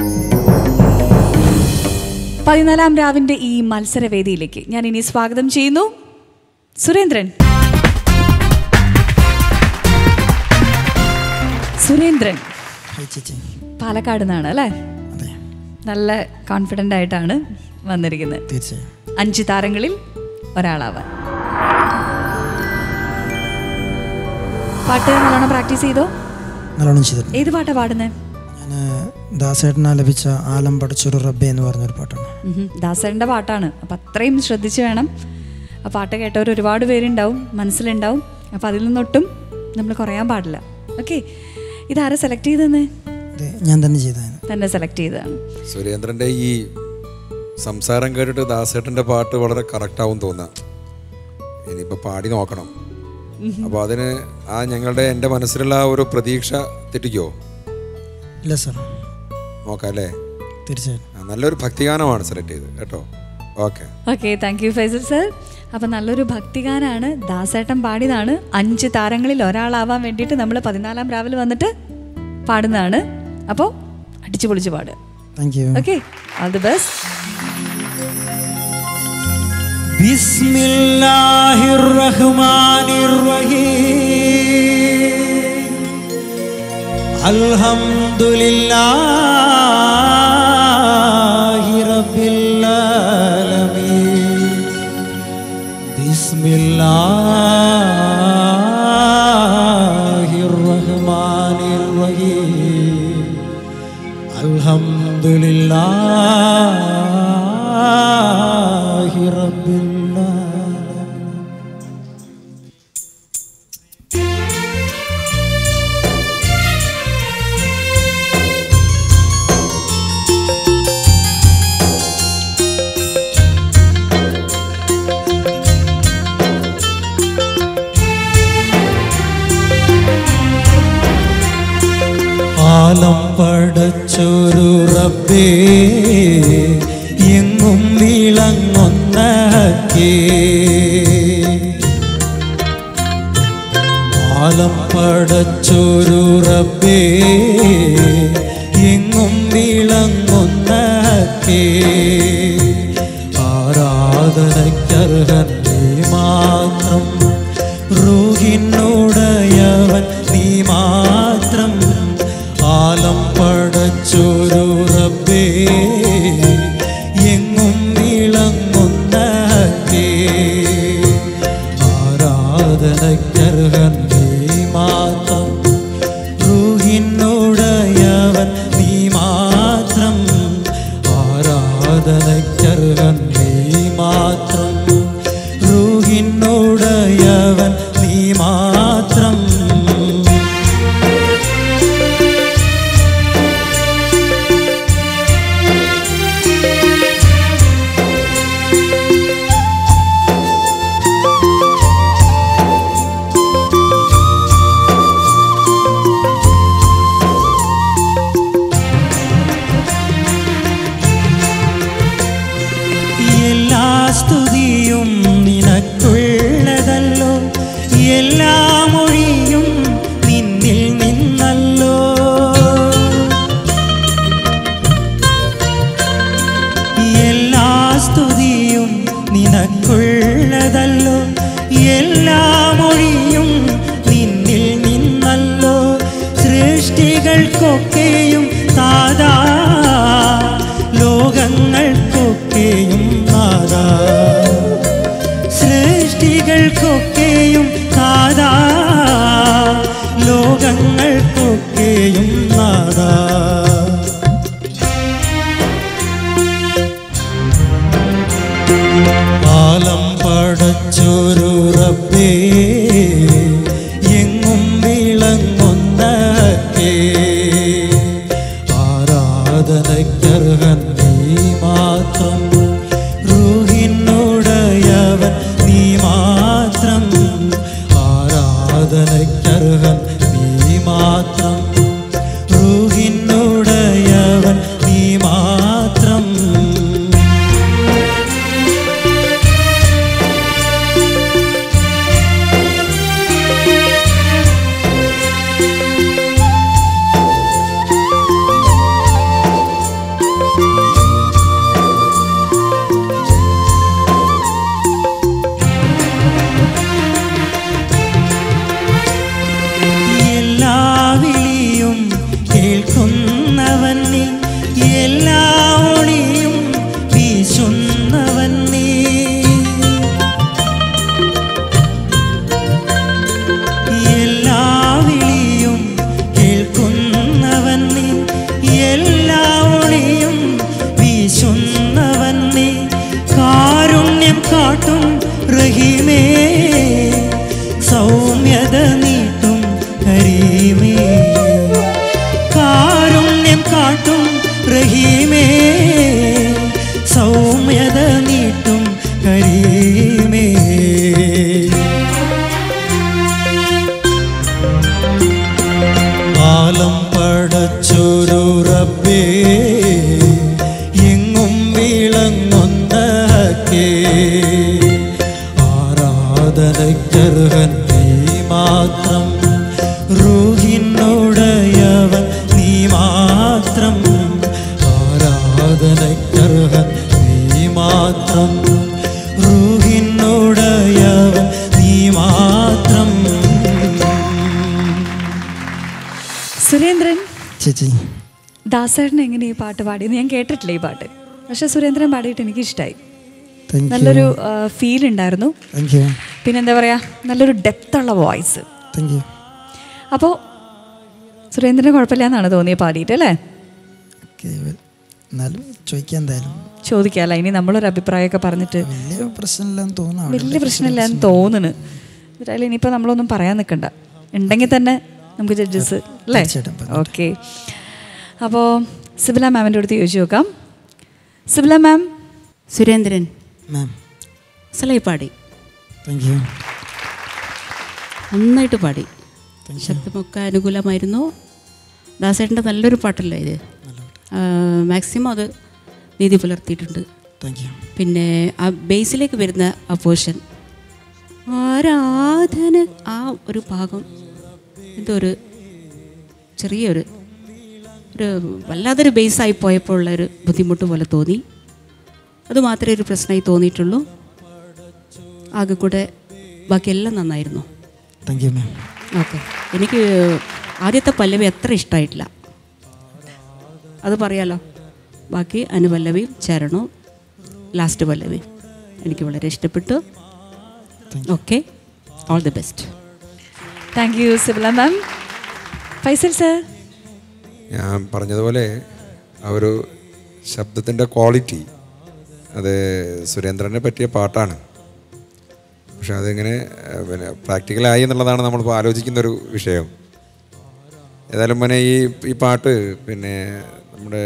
പതിനാലാം രാവിന്റെ ഈ മത്സരവേദിയിലേക്ക് ഞാൻ ഇനി സ്വാഗതം ചെയ്യുന്നു സുരേന്ദ്രൻ സുരേന്ദ്രൻ ഹായ് ചേച്ചി പാലക്കാട് നിന്നാണ് അല്ലേ അതെ നല്ല കോൺഫിഡൻ്റ് ആയിട്ടാണ് വന്നിരിക്കുന്നത് തീർച്ചയായും അഞ്ച് താരങ്ങളിൽ ഒരാളാവാൻ പാട്ട് നല്ലോണം പ്രാക്ടീസ് ചെയ്തോ നല്ലോണം ചെയ്തിട്ടുണ്ട് ഏത് പാട്ടാ പാടുന്നത് ഞാൻ ദാസേട്ടന ലഭിച്ച ആലം പഠിച്ചൊരു റബ്ബെ എന്ന് പറഞ്ഞൊരു പാട്ടാണ് ദാസറിൻ്റെ പാട്ടാണ് അപ്പം അത്രയും ശ്രദ്ധിച്ച് വേണം ആ പാട്ട് കേട്ടവർ ഒരുപാട് പേരുണ്ടാവും മനസ്സിലുണ്ടാവും അപ്പം അതിൽ നിന്നൊട്ടും നമ്മൾ കുറയാൻ പാടില്ല ഓക്കെ ഇതാരാ സെലക്ട് ചെയ്തതെന്ന് ഇത് ഞാൻ തന്നെ ചെയ്തതാണ് തന്നെ സെലക്ട് ചെയ്തതാണ് സുരേന്ദ്രന്റെ ഈ സംസാരം കേട്ടിട്ട് ദാസേട്ടന്റെ പാട്ട് വളരെ കറക്റ്റ് ആവും തോന്നാം ഇനിയിപ്പോ പാടി നോക്കണം അപ്പൊ അതിന് ആ ഞങ്ങളുടെ എൻ്റെ മനസ്സിലുള്ള ആ ഒരു പ്രതീക്ഷ തെറ്റിക്കോ ഇല്ല സാർ നോക്കാം അല്ലേ തീർച്ചയായും ആ, നല്ലൊരു ഭക്തിഗാനമാണ് സെലക്ട് ചെയ്തത് കേട്ടോ okay okay thank you Faisal sir അപ്പം നല്ലൊരു ഭക്തിഗാനാണ് ദാസേട്ടൻ പാടിയതാണ് അഞ്ച് താരങ്ങളിൽ ഒരാളാവാൻ വേണ്ടിയിട്ട് നമ്മൾ പതിനാലാം രാവിലെ വന്നിട്ട് പാടുന്നതാണ് അപ്പോൾ അടിച്ചു പൊളിച്ച് പാടുക thank you okay all the best بسم الله الرحمن الرحيم الحمد لله رب العالمين بسم الله الرحمن الرحيم الحمد لله رب العالمين ആലം പടച്ചൊരു റബ്ബേ എങ്ങും വിളങ്ങുന്ന ഹക്കേ ആലം പടച്ചൊരു റബ്ബേ എങ്ങും വിളങ്ങുന്ന ഹക്കേ ആരാധനയ്ക്കർഹൻ നീ മാത്രം റൂഹിനുടയവൻ നീ മാത്രം ആലം പടച്ചൊരു റബ്ബേ എങ്ങും വിളങ്ങുന്ന ഹക്കേ ആരാധനയ്ക്കർഹൻ നീ മാത്രം റൂഹിനുടയവൻ നീ മാത്രം ആരാധനയ്ക്കർഹൻ നീ മാത്രം റൂഹിനുടയവൻ നീ മാത്രം എല്ലാ സ്തുതിയും നിനക്കുള്ളതല്ലോ എല്ലാ മൊഴിയും നിന്നിൽ നിന്നല്ലോ എല്ലാ സ്തുതിയും നിനക്കുള്ളതല്ലോ എല്ലാ മൊഴിയും നിന്നിൽ നിന്നല്ലോ സൃഷ്ടികൾക്കൊക്കെയും താതാ ലോകങ്ങൾക്കൊക്കെയും നാദാ സൃഷ്ടികൾക്കൊക്കെയും താതാ ലോകങ്ങൾക്കൊക്കെയും നാദാ ആലം പടച്ചൊരു റബ്ബേ എങ്ങും വിളങ്ങുന്ന ഹക്കേ ആരാധനയ്ക്കർഹൻ നീ മാത്രം റൂഹിനുടയവൻ നീ മാത്രം ആരാധനയ്ക്കർഹൻ നീ മാത്രം റൂഹിനുടയവൻ നീ മാത്രം റഹീമേ സൗമ്യത നീട്ടും കരീമേ ആലം പടച്ചൊരു റബ്ബേ എങ്ങും വിളങ്ങുന്ന ഹക്കേ ആരാധനയ്ക്കർഹൻ നീ മാത്രം റൂഹിനുടയവൻ നീ മാത്രം ആരാധനയ്ക്കർഹൻ നീ മാത്രം റൂഹിനുടയവൻ നീ മാത്രം സുരേന്ദ്രൻ ചേച്ചി ദാസേട്ടൻ എങ്ങനെ ഈ പാട്ട് പാടിയെന്ന് ഞാൻ കേട്ടിട്ടില്ല ഈ പാട്ട് പക്ഷെ സുരേന്ദ്രൻ പാടിയിട്ട് എനിക്ക് ഇഷ്ടമായി താങ്ക് യു നല്ലൊരു ഫീൽ ഉണ്ടായിരുന്നു താങ്ക് യു പിന്നെ എന്താ പറയുക നല്ലൊരു ഡെപ്തുള്ള വോയിസ് താങ്ക് യു അപ്പോൾ സുരേന്ദ്രന് കുഴപ്പമില്ല എന്നാണ് തോന്നിയത് പാടിയിട്ട് അല്ലേ ഓക്കെ എന്നാലും ചോദിക്കാൻ എന്തായാലും ചോദിക്കാമല്ല ഇനി നമ്മളൊരു അഭിപ്രായമൊക്കെ പറഞ്ഞിട്ട് വലിയ പ്രശ്നമില്ലെന്ന് തോന്നുന്നു വലിയ പ്രശ്നമില്ല എന്ന് തോന്നുന്നു എന്തായാലും ഇനിയിപ്പോൾ നമ്മളൊന്നും പറയാൻ നിൽക്കണ്ട ഉണ്ടെങ്കിൽ തന്നെ നമുക്ക് ജഡ്ജസ് അല്ലേ തീർച്ചയായിട്ടും പറഞ്ഞോട്ടെ. ഓക്കെ അപ്പോൾ സിബില മാമിൻ്റെ അടുത്ത് ചോദിച്ചു നോക്കാം സിബില മാം സുരേന്ദ്രൻ മാം അസലായി പാടി താങ്ക് യു നന്നായിട്ട് പാടി ശബ്ദമൊക്കെ അനുകൂലമായിരുന്നു ദാസേട്ടൻ്റെ നല്ലൊരു പാട്ടല്ലേ ഇത് മാക്സിമം അത് നീതി പുലർത്തിയിട്ടുണ്ട് താങ്ക് യു പിന്നെ ആ ബേസിലേക്ക് വരുന്ന ആ പോർഷൻ ആരാധന ആ ഒരു ഭാഗം എന്തോ ഒരു ചെറിയൊരു ഒരു വല്ലാതൊരു ബേസായി പോയപ്പോൾ ഉള്ള ഒരു ബുദ്ധിമുട്ട് പോലെ തോന്നി അത് മാത്രമേ ഒരു പ്രശ്നമായി തോന്നിയിട്ടുള്ളൂ ആകെ കൂടെ ബാക്കിയെല്ലാം നന്നായിരുന്നു താങ്ക് യു മാം ഓക്കെ എനിക്ക് ആദ്യത്തെ പല്ലവി അത്ര ഇഷ്ടമായിട്ടില്ല അത് പറയാലോ ബാക്കി അനുപല്ലവിയും ചരണവും ലാസ്റ്റ് പല്ലവിയും എനിക്ക് വളരെ ഇഷ്ടപ്പെട്ടു okay all the best thank you Sibila ma'am Faisal sir ഞാൻ പറഞ്ഞതുപോലെ ആ ഒരു ശബ്ദത്തിൻ്റെ ക്വാളിറ്റി അത് സുരേന്ദ്രനെ പറ്റിയ പാട്ടാണ് പക്ഷെ അതിങ്ങനെ ഏഹ്, പിന്നെ പ്രാക്ടിക്കലായി എന്നുള്ളതാണ് നമ്മളിപ്പോൾ ആലോചിക്കുന്ന ഒരു വിഷയം ഏതായാലും മോനെ ഈ ഈ പാട്ട് പിന്നെ നമ്മുടെ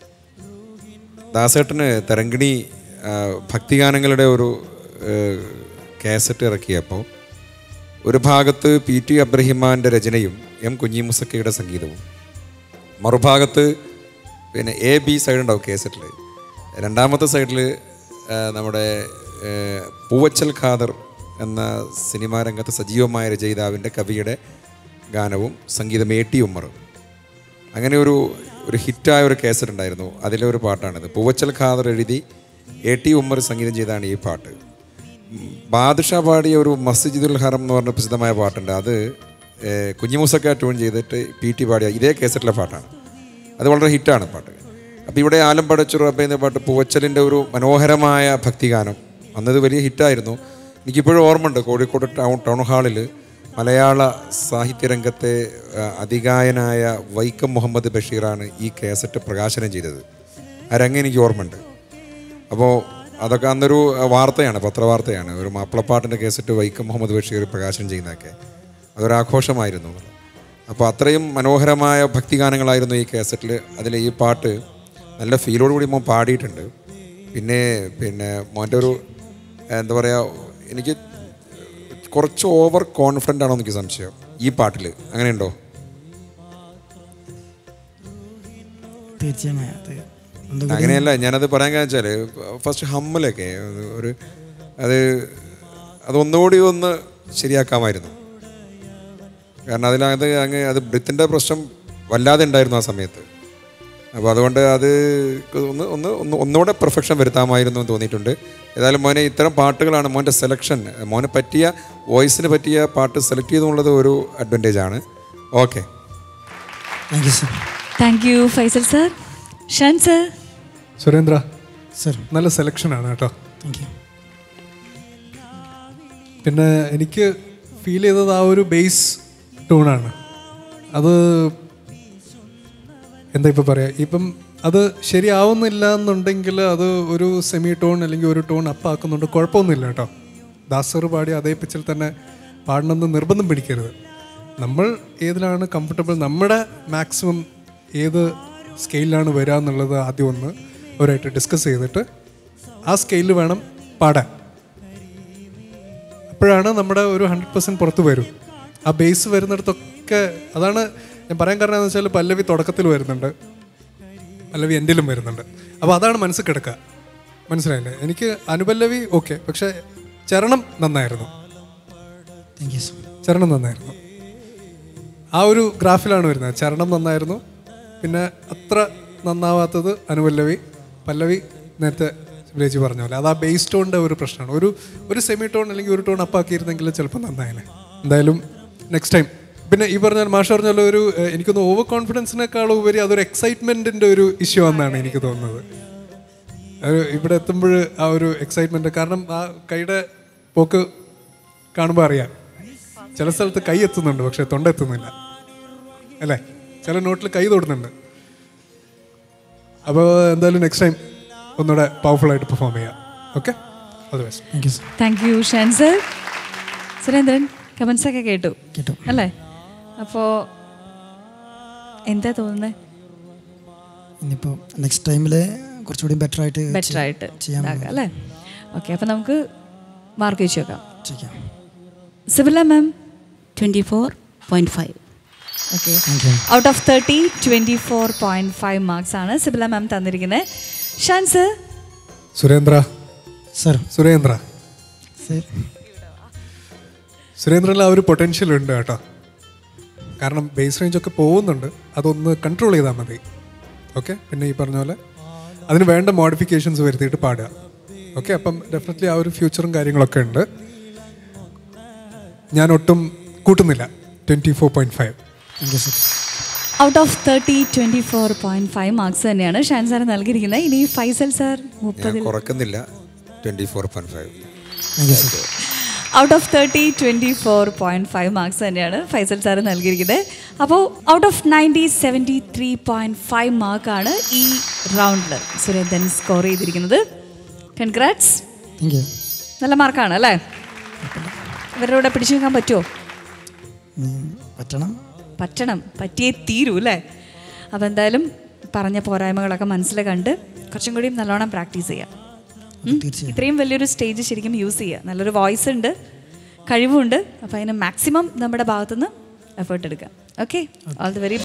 ദാസേട്ടന് തരങ്കിണി ആ, ഭക്തിഗാനങ്ങളുടെ ഒരു ഏഹ്, കാസറ്റ് ഇറക്കിയപ്പോൾ ഒരു ഭാഗത്ത് പി ടി അബ്രഹിമാൻ്റെ രചനയും എം കുഞ്ഞിമുസക്കയുടെ സംഗീതവും മറുഭാഗത്ത് പിന്നെ എ ബി സൈഡ് ഉണ്ടാവും കേസറ്റിൽ രണ്ടാമത്തെ സൈഡിൽ നമ്മുടെ ആ, പൂവച്ചൽ ഖാദർ എന്ന സിനിമാ രംഗത്ത് സജീവമായ രചയിതാവിൻ്റെ കവിയുടെ ഗാനവും സംഗീതം എ ടി ഉമ്മർ അങ്ങനെ ഒരു ഒരു ഹിറ്റായ ഒരു കേസറ്റ് ഉണ്ടായിരുന്നു അതിലെ ഒരു പാട്ടാണിത് പൂവച്ചൽ ഖാദർ എഴുതി എ ടി ഉമ്മർ സംഗീതം ചെയ്താണ് ഈ പാട്ട് ഉം, ബാദുഷാ പാടിയ ഒരു മസ്ജിദുൽ ഹറം എന്ന് പറഞ്ഞ പ്രസിദ്ധമായ പാട്ടുണ്ട് അത് ഏഹ്, കുഞ്ഞിമൂസക്ക ട്യൂൺ ചെയ്തിട്ട് പി ടി പാടിയ ഇതേ കേസറ്റിലെ പാട്ടാണ് അത് വളരെ ഹിറ്റാണ് പാട്ട് അപ്പോൾ ഇവിടെ ആലം പടച്ചു റബ്ബ എന്ന പാട്ട് പൂവച്ചലിൻ്റെ ഒരു മനോഹരമായ ഭക്തിഗാനം അന്നത് വലിയ ഹിറ്റായിരുന്നു എനിക്കിപ്പോഴും ഓർമ്മയുണ്ട് കോഴിക്കോട് ടൗൺ ടൗൺ ഹാളിൽ മലയാള സാഹിത്യരംഗത്തെ ആ, അതികായനായ വൈക്കം മുഹമ്മദ് ബഷീറാണ് ഈ കേസറ്റ് പ്രകാശനം ചെയ്തത് ആ രംഗം എനിക്ക് ഓർമ്മയുണ്ട് അപ്പോൾ അതൊക്കെ അന്നൊരു ആ, വാർത്തയാണ് പത്രവാർത്തയാണ് ഒരു മാപ്പിളപ്പാട്ടിൻ്റെ കേസറ്റ് വൈക്കം മുഹമ്മദ് ബഷീർ പ്രകാശനം ചെയ്യുന്നതൊക്കെ അതൊരു ആഘോഷമായിരുന്നു അപ്പോൾ അത്രയും മനോഹരമായ ഭക്തിഗാനങ്ങളായിരുന്നു ഈ കേസറ്റിൽ അതിൽ ഈ പാട്ട് നല്ല ഫീലോടുകൂടി മോൻ പാടിയിട്ടുണ്ട് പിന്നെ പിന്നെ മോൻ്റെ ഒരു എന്താ പറയുക എനിക്ക് കുറച്ച് ഓവർ കോൺഫിഡൻ്റ് ആണോ എനിക്ക് സംശയം ഈ പാട്ടിൽ അങ്ങനെയുണ്ടോ തീർച്ചയായും അത് എന്തുകൂടി അങ്ങനെയല്ല ഞാനത് പറയാൻ കാരണം വെച്ചാൽ ഫസ്റ്റ് ഹമ്മലൊക്കെ ഒരു- ഒരു അത് അതൊന്നുകൂടി ഒന്ന് ശരിയാക്കാമായിരുന്നു കാരണം അതിനകത്ത് അങ്ങ് അത് ബ്രിത്തിൻ്റെ പ്രശ്നം വല്ലാതെ ഉണ്ടായിരുന്നു ആ സമയത്ത് അപ്പോൾ അതുകൊണ്ട് അത് ഒന്ന് ഒന്ന് ഒന്ന് ഒന്നുകൂടെ പെർഫെക്ഷൻ വരുത്താമായിരുന്നു എന്ന് തോന്നിയിട്ടുണ്ട് ഏതായാലും മോനെ ഇത്തരം പാട്ടുകളാണ് മോൻ്റെ സെലക്ഷൻ മോനെ പറ്റിയ വോയിസിന് പറ്റിയ പാട്ട് സെലക്ട് ചെയ്തുള്ളത് ഒരു അഡ്വാൻറ്റേജ് ആണ് okay thank you sir thank you Faisal sir Shan sir Surendra sir നല്ല സെലക്ഷനാണ് കേട്ടോ താങ്ക് യു പിന്നെ എനിക്ക് ഫീൽ ചെയ്തത് ആ ഒരു ബേസ് ടൂണാണ് അത് എന്താ ഇപ്പം പറയുക ഇപ്പം അത് ശരിയാവുന്നില്ല എന്നുണ്ടെങ്കിൽ അത് ഒരു സെമി ടോൺ അല്ലെങ്കിൽ ഒരു ടോൺ അപ്പാക്കുന്നുണ്ട് കുഴപ്പമൊന്നുമില്ല കേട്ടോ ദാസർ പാടി അതേ പിച്ചിൽ തന്നെ പാടണമെന്ന് നിർബന്ധം പിടിക്കരുത് നമ്മൾ ഏതിലാണ് കംഫർട്ടബിൾ നമ്മുടെ മാക്സിമം ഏത് സ്കെയിലാണ് വരിക എന്നുള്ളത് ആദ്യം ഒന്ന് അവരായിട്ട് ഡിസ്കസ് ചെയ്തിട്ട് ആ സ്കെയിലിൽ വേണം പാടാൻ അപ്പോഴാണ് നമ്മുടെ ഒരു ഹൺഡ്രഡ് പെർസെൻറ്റ് പുറത്ത് വരും ആ ബേസ് വരുന്നിടത്തൊക്കെ അതാണ് ഞാൻ പറയാൻ കാരണം എന്ന് വെച്ചാൽ പല്ലവി തുടക്കത്തിൽ വരുന്നുണ്ട് പല്ലവി എൻഡിലും വരുന്നുണ്ട് അപ്പോൾ അതാണ് മനസ്സിൽ കിടക്കുക മനസ്സിലായില്ലേ എനിക്ക് അനുപല്ലവി ഓക്കെ പക്ഷെ ചരണം നന്നായിരുന്നു താങ്ക് യു സർ ചരണം നന്നായിരുന്നു ആ ഒരു ഗ്രാഫിലാണ് വരുന്നത് ചരണം നന്നായിരുന്നു പിന്നെ അത്ര നന്നാവാത്തത് അനുപല്ലവി പല്ലവി നേരത്തെ വിലേജ് പറഞ്ഞ പോലെ അത് ആ ബേസ് ടോണിൻ്റെ ഒരു പ്രശ്നമാണ് ഒരു ഒരു സെമി ടോൺ അല്ലെങ്കിൽ ഒരു ടോൺ അപ്പാക്കിയിരുന്നെങ്കിൽ ചിലപ്പോൾ നന്നായേനെ എന്തായാലും നെക്സ്റ്റ് ടൈം പിന്നെ ഈ പറഞ്ഞാൽ മാഷ് പറഞ്ഞ പോലെ ഒരു ഏഹ്, എനിക്കൊന്ന് ഓവർ കോൺഫിഡൻസിനേക്കാളും ഉപരി അതൊരു എക്സൈറ്റ്മെൻറ്റിൻ്റെ ഒരു ഇഷ്യൂ എന്നാണ് എനിക്ക് തോന്നുന്നത് ഒരു ഇവിടെ എത്തുമ്പോൾ ആ ഒരു എക്സൈറ്റ്മെന്റ് കാരണം ആ കൈയുടെ പോക്ക് കാണുമ്പോൾ അറിയാം ചില സ്ഥലത്ത് കൈ എത്തുന്നുണ്ട് പക്ഷെ തൊണ്ട എത്തുന്നില്ല അല്ലേ ചില നോട്ടിൽ കൈ തൊടുന്നുണ്ട് അപ്പോൾ എന്തായാലും നെക്സ്റ്റ് ടൈം ഒന്നുകൂടെ പവർഫുൾ ആയിട്ട് പെർഫോം ചെയ്യാം ഓക്കെ അത് best thank you sir thank you Shan sir Surendran comments ഒക്കെ കേട്ടു കേട്ടു അല്ലേ അപ്പോൾ എന്താ തോന്നുന്നത് ഇനിയിപ്പോൾ നെക്സ്റ്റ് ടൈമിൽ കുറച്ചുകൂടി ബെറ്റർ ആയിട്ട് ബെറ്റർ ആയിട്ട് ചെയ്യാൻ ഇതാക്കാം അല്ലേ ഓക്കെ അപ്പോൾ നമുക്ക് മാർക്ക് വെച്ച് നോക്കാം ചെയ്യാം Sibila ma'am twenty four point five okay thank you out of thirty twenty four point five marks ആണ് സിബില മാം തന്നിരിക്കുന്നത് Shan sir Surendra sir Surendra sir സുരേന്ദ്രനിൽ ആ ഒരു പൊട്ടൻഷ്യൽ ഉണ്ട് കേട്ടോ കാരണം ബേസ് റേഞ്ച് ഒക്കെ പോകുന്നുണ്ട് അതൊന്ന് കൺട്രോൾ ചെയ്താൽ മതി ഓക്കെ പിന്നെ ഈ പറഞ്ഞ പോലെ അതിന് വേണ്ട മോഡിഫിക്കേഷൻസ് വരുത്തിയിട്ട് പാടുക ഓക്കെ അപ്പം ഡെഫിനറ്റ്ലി ആ ഒരു ഫ്യൂച്ചറും കാര്യങ്ങളൊക്കെ ഉണ്ട് ഞാൻ ഒട്ടും കൂട്ടുന്നില്ല twenty four point five thank you sir out of thirty twenty four point five marks തന്നെയാണ് ഷാൻ സാർ നൽകിയിരിക്കുന്നത് ഇനി ഫൈസൽ സാർ ഞാൻ മുപ്പതിൽ കുറക്കുന്നില്ല twenty four point five thank you sir out of thirty twenty four point five marks തന്നെയാണ് Faisal sir നൽകിയിരിക്കുന്നത് അപ്പോൾ out of ninety seventy three point five മാർക്കാണ് ഈ റൗണ്ടിൽ സുരേന്ദ്രൻ സ്കോർ ചെയ്തിരിക്കുന്നത് കൺഗ്രാറ്റ്സ് താങ്ക് യു നല്ല മാർക്കാണ് അല്ലേ ഇവരുടെ കൂടെ പിടിച്ചു നിൽക്കാൻ പറ്റുമോ പറ്റണം പറ്റണം പറ്റിയേ തീരൂ അല്ലേ അപ്പോൾ എന്തായാലും പറഞ്ഞ പോരായ്മകളൊക്കെ മനസ്സിൽ കണ്ട് കുറച്ചും കൂടി നല്ലോണം പ്രാക്ടീസ് ചെയ്യാം ഉം? തീർച്ചയായും ഇത്രയും വലിയൊരു സ്റ്റേജ് ശരിക്കും യൂസ് ചെയ്യുക നല്ലൊരു വോയിസ് ഉണ്ട് കഴിവുണ്ട് അപ്പോൾ അതിന് മാക്സിമം നമ്മുടെ ഭാഗത്തുനിന്ന് എഫേർട്ട് എടുക്കാം ഓക്കെ ഓൾ ദി വെരി